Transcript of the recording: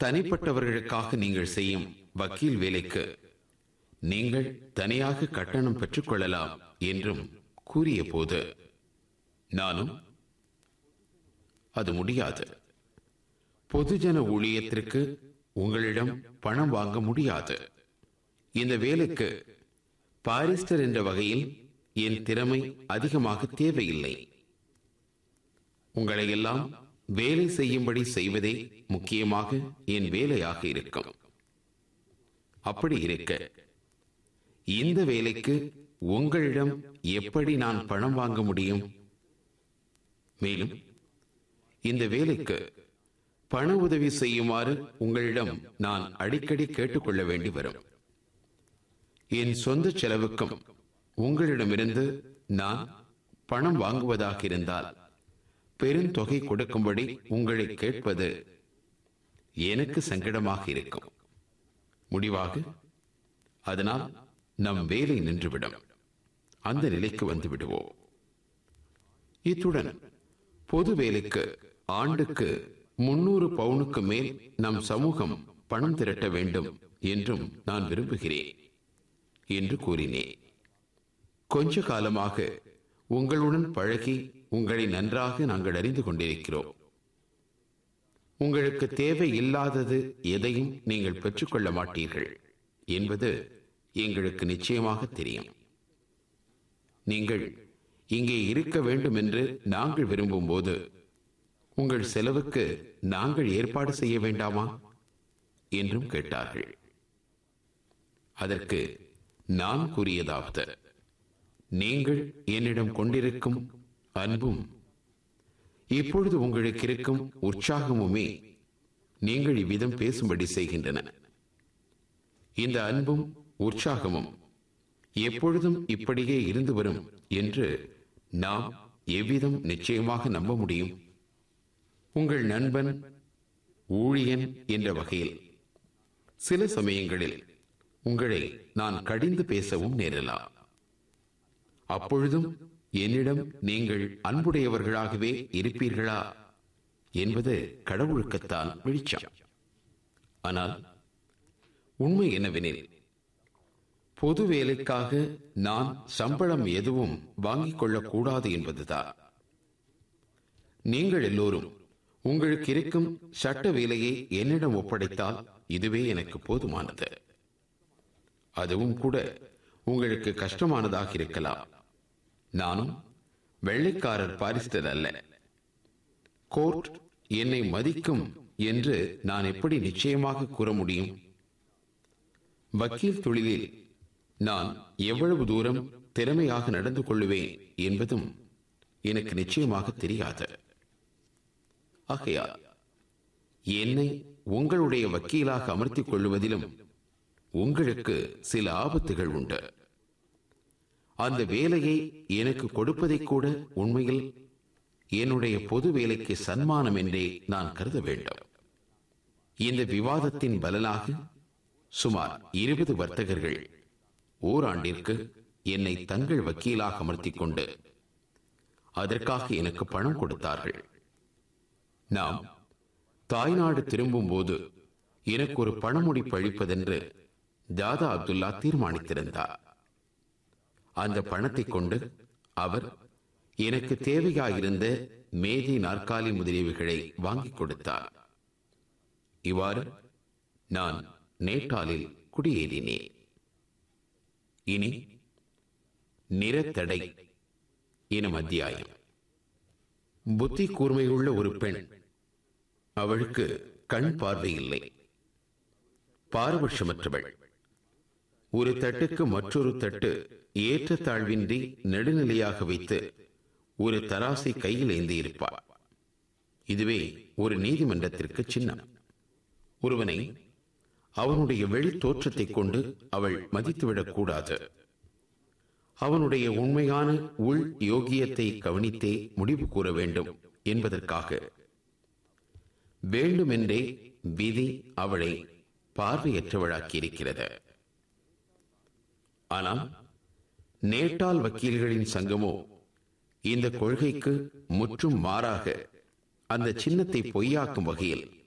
தனிப்பட்டவர்களுக்காக நீங்கள் செய்யும் வக்கீல் வேலைக்கு நீங்கள் தனியாக கட்டணம் பெற்றுக்கொள்ளலாம் என்றும் கூறிய போது நானும் அது முடியாது பொதுஜன ஊழியத்திற்கு உங்களிடம் பணம் வாங்க முடியாது இந்த வேலைக்கு பாரிஸ்டர் என்ற வகையில் என் திறமை அதிகமாக தேவையில்லை உங்களை எல்லாம் வேலை செய்யும்படி செய்வதே முக்கியமாக என் வேலையாக இருக்கும் அப்படி இருக்க இந்த வேலைக்கு உங்களிடம் எப்படி நான் பணம் வாங்க முடியும் மேலும் இந்த வேலைக்கு பண உதவி செய்யுமாறு உங்களிடம் நான் அடிக்கடி கேட்டுக்கொள்ள வேண்டி வரும் என் சொந்த செலவுக்கும் உங்களிடமிருந்து நான் பணம் வாங்குவதாக இருந்தால் பெருந்தொகை கொடுக்கும்படி உங்களை கேட்பது எனக்கு சங்கடமாக இருக்கும் முடிவாக அதனால் நம் வேலை நின்றுவிடும் அந்த நிலைக்கு வந்து விடுவோம் இத்துடன் பொது வேலைக்கு ஆண்டுக்கு முன்னூறு பவுனுக்கு மேல் நம் சமூகம் பணம் திரட்ட வேண்டும் என்றும் நான் விரும்புகிறேன் என்று கூறினேன் கொஞ்ச காலமாக உங்களுடன் பழகி உங்களை நன்றாக நாங்கள் அறிந்து கொண்டிருக்கிறோம் உங்களுக்கு தேவை இல்லாதது எதையும் நீங்கள் பெற்றுக்கொள்ள மாட்டீர்கள் என்பது எங்களுக்கு நிச்சயமாக தெரியும் நீங்கள் இங்கே இருக்க வேண்டும் என்று நாங்கள் விரும்பும் போது உங்கள் செலவுக்கு நாங்கள் ஏற்பாடு செய்ய வேண்டாமா என்றும் கேட்டார்கள் அதற்கு நான் கூறியதாவது நீங்கள் என்னிடம் கொண்டிருக்கும் அன்பும் இப்பொழுது உங்களுக்கு இருக்கும் உற்சாகமுமே நீங்கள் இவ்விதம் பேசும்படி செய்கின்றன இந்த அன்பும் உற்சாகமும் எப்பொழுதும் இப்படியே இருந்து வரும் என்று நாம் எவ்விதம் நிச்சயமாக நம்ப முடியும் உங்கள் நண்பன் ஊழியன் என்ற வகையில் சில சமயங்களில் உங்களை நான் கடிந்து பேசவும் நேரலாம் அப்பொழுதும் என்னிடம் நீங்கள் அன்புடையவர்களாகவே இருப்பீர்களா என்பது கடவுளுக்குத்தான் வெளிச்சம் ஆனால் உண்மை என்னவெனில் பொது வேலைக்காக நான் சம்பளம் எதுவும் வாங்கிக் கொள்ளக்கூடாது என்பதுதான் நீங்கள் எல்லோரும் உங்களுக்கு இருக்கும் சட்ட வேலையை என்னிடம் ஒப்படைத்தால் இதுவே எனக்கு போதுமானது அதுவும் கூட உங்களுக்கு கஷ்டமானதாக இருக்கலாம் நானும் வெள்ளைக்காரர் பாரிஸ்டர் அல்ல கோர்ட் என்னை மதிக்கும் என்று நான் எப்படி நிச்சயமாக கூற முடியும் வக்கீல் தொழிலில் நான் எவ்வளவு தூரம் திறமையாக நடந்து கொள்ளுவேன் என்பதும் எனக்கு நிச்சயமாக தெரியாது ஆகையால் என்னை உங்களுடைய வக்கீலாக அமர்த்திக் கொள்வதிலும் உங்களுக்கு சில ஆபத்துகள் உண்டு அந்த வேலையை எனக்கு கொடுப்பதை கூட உண்மையில் என்னுடைய பொது வேலைக்கு சன்மானம் என்றே நான் கருத வேண்டும் இந்த விவாதத்தின் பலனாக சுமார் இருபது வர்த்தகர்கள் ஓராண்டிற்கு என்னை தங்கள் வக்கீலாக அமர்த்திக் கொண்டு அதற்காக எனக்கு பணம் கொடுத்தார்கள் நாம் தாய்நாடு திரும்பும் போது எனக்கு ஒரு பணமுடிப்பு அளிப்பதென்று தாதா அப்துல்லா தீர்மானித்திருந்தார் அந்த பணத்தை கொண்டு அவர் எனக்கு தேவையாயிருந்த மேஜை நாற்காலி முதலீவுகளை வாங்கிக் கொடுத்தார் இவ்வாறு நான் நேட்டாலில் குடியேறினேன் இனி நிறத்தடை எனும் அத்தியாயம் புத்தி கூர்மையுள்ள ஒரு பெண் அவளுக்கு கண் பார்வை இல்லை பாரபட்சமற்றவள் ஒரு தட்டுக்கு மற்றொரு தட்டு ஏற்றத்தாழ்வின்றி நடுநிலையாக வைத்து ஒரு தராசை கையில் ஏந்தி இருப்பார் இதுவே ஒரு நீதிமன்றத்திற்கு சின்னம் ஒருவனை அவனுடைய வெளி தோற்றத்தை கொண்டு அவள் மதித்துவிடக் கூடாது அவனுடைய உண்மையான உள் யோகியத்தை கவனித்தே முடிவு கூற வேண்டும் என்பதற்காக வேண்டுமென்றே விதி அவளை பார்வையற்றவளாக்கியிருக்கிறது ஆனால் நேட்டால் வக்கீல்களின் சங்கமோ இந்த கொள்கைக்கு முற்றும் மாறாக அந்த சின்னத்தை பொய்யாக்கும் வகையில்